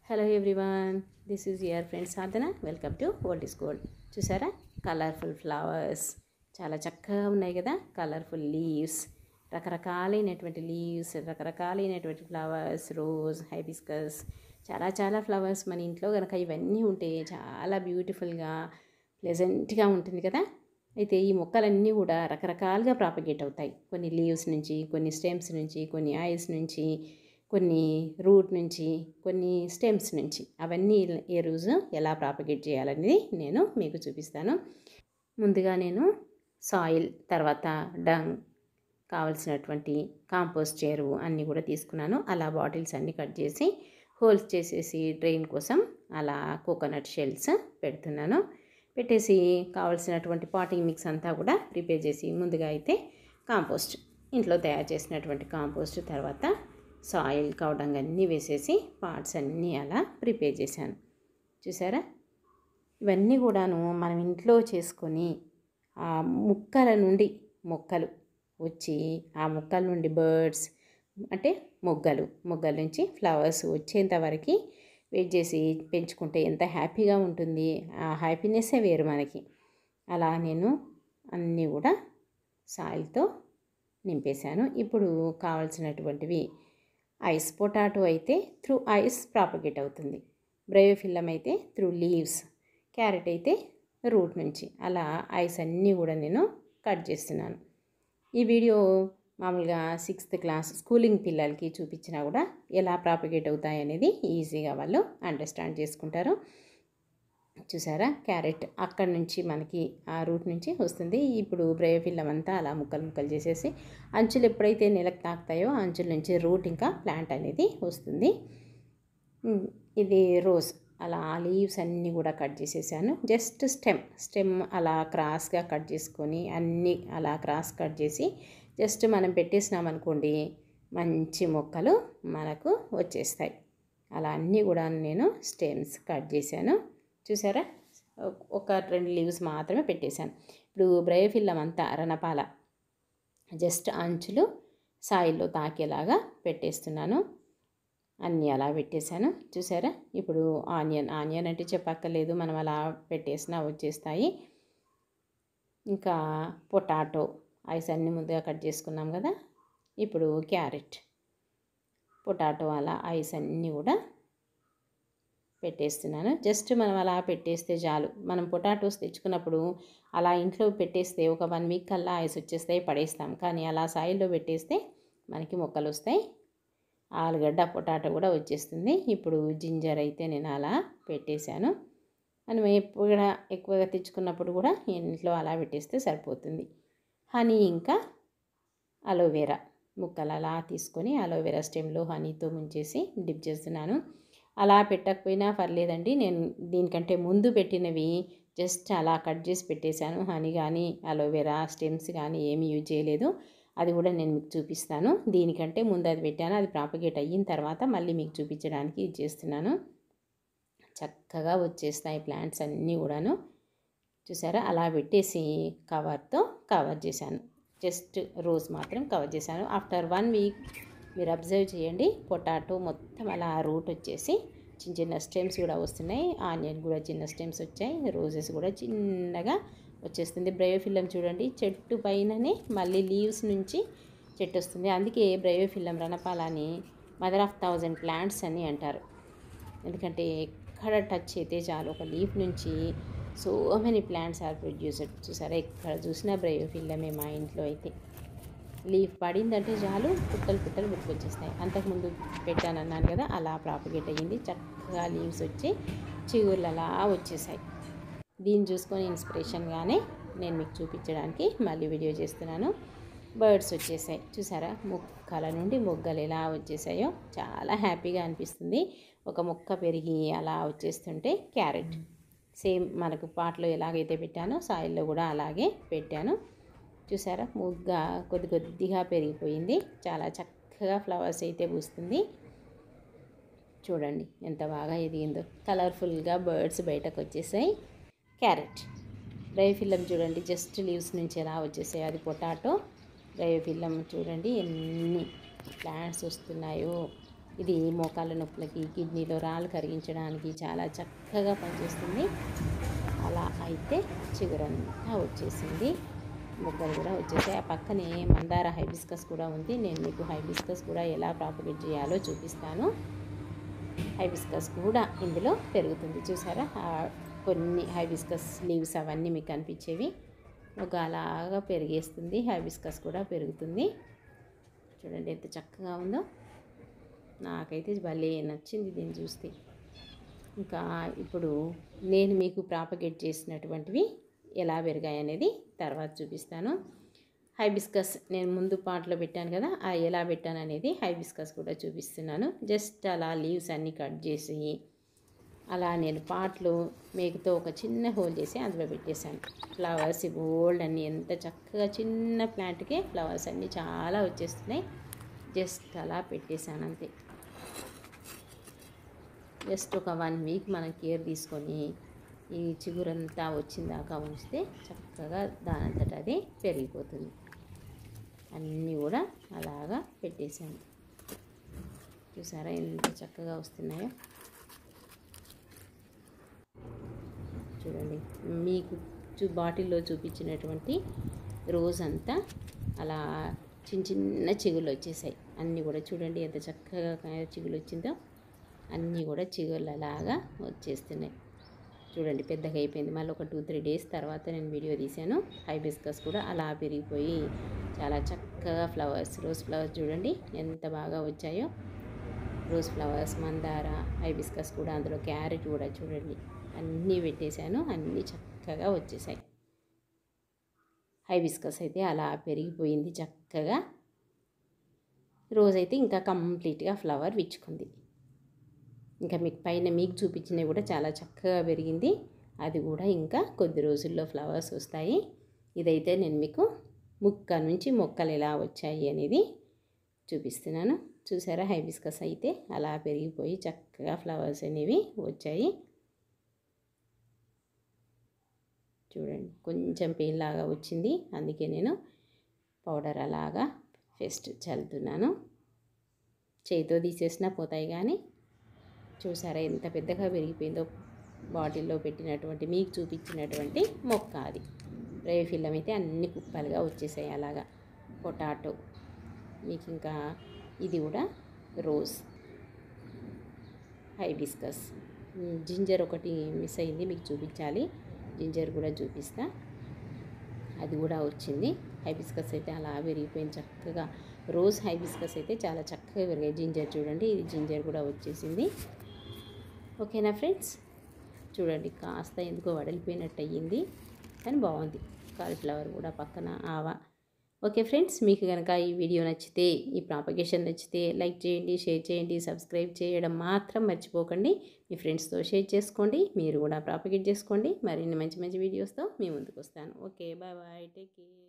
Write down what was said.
hello everyone this is your friend Sadhana welcome to old is gold చూసారా colourful flowers చాలా చక్కగా ఉన్నాయి కదా కలర్ఫుల్ లీవ్స్ రకరకాలైనటువంటి లీవ్స్ రకరకాలైనటువంటి ఫ్లవర్స్ రోజ్ హైబిస్కస్ చాలా చాలా ఫ్లవర్స్ మన ఇంట్లో కనుక ఇవన్నీ ఉంటే చాలా బ్యూటిఫుల్గా ప్లెజెంట్గా ఉంటుంది కదా అయితే ఈ మొక్కలన్నీ కూడా రకరకాలుగా ప్రాపగేట్ అవుతాయి కొన్ని లీవ్స్ నుంచి కొన్ని స్టెమ్స్ నుంచి కొన్ని ఐస్ నుంచి కొన్ని రూట్ నుంచి కొన్ని స్టెమ్స్ నుంచి అవన్నీ ఏ రోజు ఎలా ప్రాపగేట్ చేయాలనేది నేను మీకు చూపిస్తాను ముందుగా నేను సాయిల్ తర్వాత డంగ్ కావలసినటువంటి కాంపోస్ట్ చేరువు అన్నీ కూడా తీసుకున్నాను అలా బాటిల్స్ అన్నీ కట్ చేసి హోల్స్ చేసేసి డ్రైన్ కోసం అలా కోకోనట్ షెల్స్ పెడుతున్నాను పెట్టేసి కావలసినటువంటి పాటింగ్ మిక్స్ అంతా కూడా ప్రిపేర్ చేసి ముందుగా అయితే కాంపోస్ట్ ఇంట్లో తయారు చేసినటువంటి కాంపోస్ట్ తర్వాత సాయిల్ కౌడంగ్ అన్నీ వేసేసి పార్ట్స్ అన్నీ అలా ప్రిపేర్ చేశాను చూసారా ఇవన్నీ కూడాను మనం ఇంట్లో చేసుకొని ఆ ముక్కల నుండి మొక్కలు వచ్చి ఆ మొక్కల నుండి బర్డ్స్ అంటే మొగ్గలు మొగ్గల నుంచి ఫ్లవర్స్ వచ్చేంత వరకు వెయిట్ చేసి పెంచుకుంటే ఎంత హ్యాపీగా ఉంటుంది ఆ హ్యాపీనెస్సే వేరు మనకి అలా నేను అన్నీ కూడా సాయిల్తో నింపేశాను ఇప్పుడు కావాల్సినటువంటివి ఐస్ పొటాటో అయితే త్రూ ఐస్ ప్రాపగేట్ అవుతుంది బ్రయోఫిల్లం అయితే త్రూ లీవ్స్ క్యారెట్ అయితే రూట్ నుంచి అలా ఐస్ అన్నీ కూడా నేను కట్ చేస్తున్నాను ఈ వీడియో మామూలుగా సిక్స్త్ క్లాస్ స్కూలింగ్ పిల్లలకి చూపించినా కూడా ఎలా ప్రాపగేట్ అవుతాయి అనేది ఈజీగా వాళ్ళు అండర్స్టాండ్ చేసుకుంటారు చూసారా క్యారెట్ అక్కడ నుంచి మనకి ఆ రూట్ నుంచి వస్తుంది ఇప్పుడు బ్రయోఫిల్లం అంతా అలా ముక్కలు ముక్కలు చేసేసి అంచులు ఎప్పుడైతే నెలకు తాకుతాయో అంచుల నుంచి రూట్ ఇంకా ప్లాంట్ అనేది వస్తుంది ఇది రోజ్ అలా లీవ్స్ అన్నీ కూడా కట్ చేసేసాను జస్ట్ స్టెమ్ స్టెమ్ అలా క్రాస్గా కట్ చేసుకొని అన్నీ అలా క్రాస్ కట్ చేసి జస్ట్ మనం పెట్టేసినామనుకోండి మంచి మొక్కలు మనకు వచ్చేస్తాయి అలా అన్నీ కూడా నేను స్టెమ్స్ కట్ చేశాను చూసారా ఒక రెండు లీవ్స్ మాత్రమే పెట్టేశాను ఇప్పుడు బ్రయోఫిల్లం అంతా రణపాల జస్ట్ అంచులు సాయిల్లో తాకేలాగా పెట్టేస్తున్నాను అన్నీ అలా పెట్టేశాను చూసారా ఇప్పుడు ఆనియన్ ఆనియన్ అంటే చెప్పక్కర్లేదు మనం అలా పెట్టేసినా వచ్చేస్తాయి ఇంకా పొటాటో ఐస్ అన్నీ ముందుగా కట్ చేసుకున్నాం కదా ఇప్పుడు క్యారెట్ పొటాటో అలా ఐస్ అన్నీ కూడా పెట్టేస్తున్నాను జస్ట్ మనం అలా పెట్టేస్తే చాలు మనం పొటాటోస్ తెచ్చుకున్నప్పుడు అలా ఇంట్లో పెట్టేస్తే ఒక వన్ వీక్ కల్లా ఐస్ వచ్చేస్తాయి పడేస్తాం కానీ అలా సాయిల్లో పెట్టేస్తే మనకి మొక్కలు వస్తాయి ఆలుగడ్డ పొటాటో కూడా వచ్చేస్తుంది ఇప్పుడు జింజర్ అయితే నేను అలా పెట్టేశాను మనం ఎప్పుడు ఎక్కువగా తెచ్చుకున్నప్పుడు కూడా ఇంట్లో అలా పెట్టేస్తే సరిపోతుంది హనీ ఇంకా అలోవెరా ముక్కలు అలా తీసుకొని అలోవెరా స్టెమ్లో హనీతో ముంచేసి డిప్ చేస్తున్నాను అలా పెట్టకపోయినా పర్లేదండి నేను దీనికంటే ముందు పెట్టినవి జస్ట్ అలా కట్ చేసి పెట్టేశాను హనీ కానీ అలోవెరా స్టెమ్స్ కానీ ఏమీ యూజ్ చేయలేదు అది కూడా నేను మీకు చూపిస్తాను దీనికంటే ముందు అది పెట్టాను అది ప్రాపగేట్ అయిన తర్వాత మళ్ళీ మీకు చూపించడానికి ఇది చేస్తున్నాను చక్కగా వచ్చేస్తాయి ప్లాంట్స్ అన్నీ కూడాను చూసారా అలా పెట్టేసి కవర్తో కవర్ చేశాను జస్ట్ రోజ్ మాత్రం కవర్ చేశాను ఆఫ్టర్ వన్ వీక్ మీరు అబ్జర్వ్ చేయండి పొటాటో మొత్తం అలా రూట్ వచ్చేసి చిన్న చిన్న స్టెమ్స్ కూడా వస్తున్నాయి ఆనియన్ కూడా చిన్న స్టెమ్స్ వచ్చాయి రోజెస్ కూడా చిన్నగా వచ్చేస్తుంది బ్రయోఫిల్లం చూడండి చెట్టు పైననే మళ్ళీ లీవ్స్ నుంచి చెట్టు వస్తుంది అందుకే బ్రయోఫిల్లం రణపాలని మదర్ ఆఫ్ థౌజండ్ ప్లాంట్స్ అని అంటారు ఎందుకంటే ఎక్కడ టచ్ అయితే చాలు ఒక లీఫ్ నుంచి so many plants are producer చూసారా ఎక్కడ చూసినా బ్రయోఫిల్లమే మా ఇంట్లో అయితే లీఫ్ పడిందంటే చాలు పుట్టలు పుట్టలు పుట్టుకొచ్చేస్తాయి అంతకుముందు పెట్టానన్నాను కదా అలా ప్రాపగేట్ అయ్యింది చక్కగా లీవ్స్ వచ్చి చిగుర్లు అలా వచ్చేసాయి దీన్ని చూసుకొని ఇన్స్పిరేషన్గానే నేను మీకు చూపించడానికి మళ్ళీ వీడియో చేస్తున్నాను బర్డ్స్ వచ్చేసాయి చూసారా మొక్కల నుండి మొగ్గలు ఎలా వచ్చేసాయో చాలా హ్యాపీగా అనిపిస్తుంది ఒక మొక్క పెరిగి అలా వచ్చేస్తుంటే క్యారెట్ సేమ్ మనకు పాట్లో ఎలాగైతే పెట్టానో సాయిల్లో కూడా అలాగే పెట్టాను చూసారా ముగ్గ కొద్ది కొద్దిగా పెరిగిపోయింది చాలా చక్కగా ఫ్లవర్స్ అయితే పూస్తుంది చూడండి ఎంత బాగా ఎదిగిందో కలర్ఫుల్గా బర్డ్స్ బయటకు వచ్చేసాయి క్యారెట్ డ్రైఫిల్లం చూడండి జస్ట్ లీవ్స్ నుంచి ఎలా వచ్చేసాయి అది పొటాటో డ్రైఫిల్లం చూడండి ఎన్ని ప్లాంట్స్ వస్తున్నాయో ఇది మోకాళ్ళ నొప్పులకి కిడ్నీలో రాళ్ళు కరిగించడానికి చాలా చక్కగా పనిచేస్తుంది అలా అయితే చిగురంతా వచ్చేసింది మొగ్గలు కూడా వచ్చేసాయి ఆ పక్కనే మందార హైబిస్కస్ కూడా ఉంది నేను మీకు హైబిస్కస్ కూడా ఎలా ప్రాపగేట్ చేయాలో చూపిస్తాను హైబిస్కస్ కూడా ఇందులో పెరుగుతుంది చూసారా ఆ కొన్ని హైబిస్కస్ లీవ్స్ అవన్నీ మీకు కనిపించేవి ఒక అలాగా పెరిగేస్తుంది హైబిస్కస్ కూడా పెరుగుతుంది చూడండి ఎంత చక్కగా ఉందో నాకైతే భలే నచ్చింది దీన్ని చూస్తే ఇంకా ఇప్పుడు నేను మీకు ప్రాపగేట్ చేసినటువంటివి ఎలా పెరిగాయి అనేది తర్వాత చూపిస్తాను హైబిస్కస్ నేను ముందు పాటలో పెట్టాను కదా ఆ ఎలా పెట్టాను అనేది హైబిస్కస్ కూడా చూపిస్తున్నాను జస్ట్ అలా లీవ్స్ అన్నీ కట్ చేసి అలా నేను పాటలు మేకుతో ఒక చిన్న హోల్ చేసి అందులో పెట్టేశాను ఫ్లవర్స్ గోల్డ్ అన్నీ ఎంత చక్కగా చిన్న ప్లాంట్కే ఫ్లవర్స్ అన్నీ చాలా వచ్చేస్తున్నాయి జస్ట్ అలా పెట్టేశాను అంతే జస్ట్ ఒక వన్ వీక్ మనం కేర్ తీసుకొని ఈ చిగురంతా వచ్చిందాకా ఉంచితే చక్కగా దానంతట అది పెరిగిపోతుంది అన్నీ కూడా అలాగా పెట్టేశాను చూసారా ఎంత చక్కగా వస్తున్నాయో చూడండి మీకు చూ బాటిల్లో చూపించినటువంటి రోజ్ అంతా అలా చిన్న చిన్న చిగుళ్ళు వచ్చేసాయి అన్నీ కూడా చూడండి ఎంత చక్కగా చిగులు వచ్చిందో అన్నీ కూడా చిగుళ్ళు అలాగా వచ్చేస్తున్నాయి చూడండి పెద్దగా అయిపోయింది మళ్ళీ ఒక టూ త్రీ డేస్ తర్వాత నేను వీడియో తీశాను హైబిస్కస్ కూడా అలా పెరిగిపోయి చాలా చక్కగా ఫ్లవర్స్ రోజ్ ఫ్లవర్స్ చూడండి ఎంత బాగా వచ్చాయో రోజ్ ఫ్లవర్స్ మందార హైబిస్కస్ కూడా అందులో క్యారెట్ కూడా చూడండి అన్నీ పెట్టేశాను అన్నీ చక్కగా వచ్చేసాయి హైబిస్కస్ అయితే అలా పెరిగిపోయింది చక్కగా రోజైతే ఇంకా కంప్లీట్గా ఫ్లవర్ విచ్చుకుంది ఇంకా మీకు పైన మీకు చూపించినవి కూడా చాలా చక్కగా పెరిగింది అది కూడా ఇంకా కొద్ది రోజుల్లో ఫ్లవర్స్ వస్తాయి ఇదైతే నేను మీకు ముక్క నుంచి మొక్కలు ఎలా వచ్చాయి అనేది చూపిస్తున్నాను చూసారా హైబిస్కస్ అయితే అలా పెరిగిపోయి చక్కగా ఫ్లవర్స్ అనేవి వచ్చాయి చూడండి కొంచెం పెయిన్ లాగా వచ్చింది అందుకే నేను పౌడర్ అలాగా ఫెస్ట్ చల్లుతున్నాను చేతితో తీసేసినా పోతాయి కానీ చూసారా ఎంత పెద్దగా పెరిగిపోయిందో బాటిల్లో పెట్టినటువంటి మీకు చూపించినటువంటి మొక్క అది రేఫిల్లం అయితే అన్ని కుప్పలుగా వచ్చేసాయి అలాగా పొటాటో మీకు ఇంకా ఇది కూడా రోజ్ హైబిస్కస్ జింజర్ ఒకటి మిస్ అయింది మీకు చూపించాలి జింజర్ కూడా చూపిస్తా అది కూడా వచ్చింది హైబిస్కస్ అయితే అలా విరిగిపోయింది చక్కగా రోజ్ హైబిస్కస్ అయితే చాలా చక్కగా విరిగాయి జింజర్ చూడండి ఇది జింజర్ కూడా వచ్చేసింది ఓకేనా ఫ్రెండ్స్ చూడండి కాస్త ఎందుకో వడలిపోయినట్టు అయ్యింది కానీ బాగుంది కాలీఫ్లవర్ కూడా పక్కన ఆవా ఓకే ఫ్రెండ్స్ మీకు కనుక ఈ వీడియో నచ్చితే ఈ ప్రాపగేషన్ నచ్చితే లైక్ చేయండి షేర్ చేయండి సబ్స్క్రైబ్ చేయడం మాత్రం మర్చిపోకండి మీ ఫ్రెండ్స్తో షేర్ చేసుకోండి మీరు కూడా ప్రాపగేట్ చేసుకోండి మరిన్ని మంచి మంచి వీడియోస్తో మీ ముందుకు వస్తాను okay bye bye take care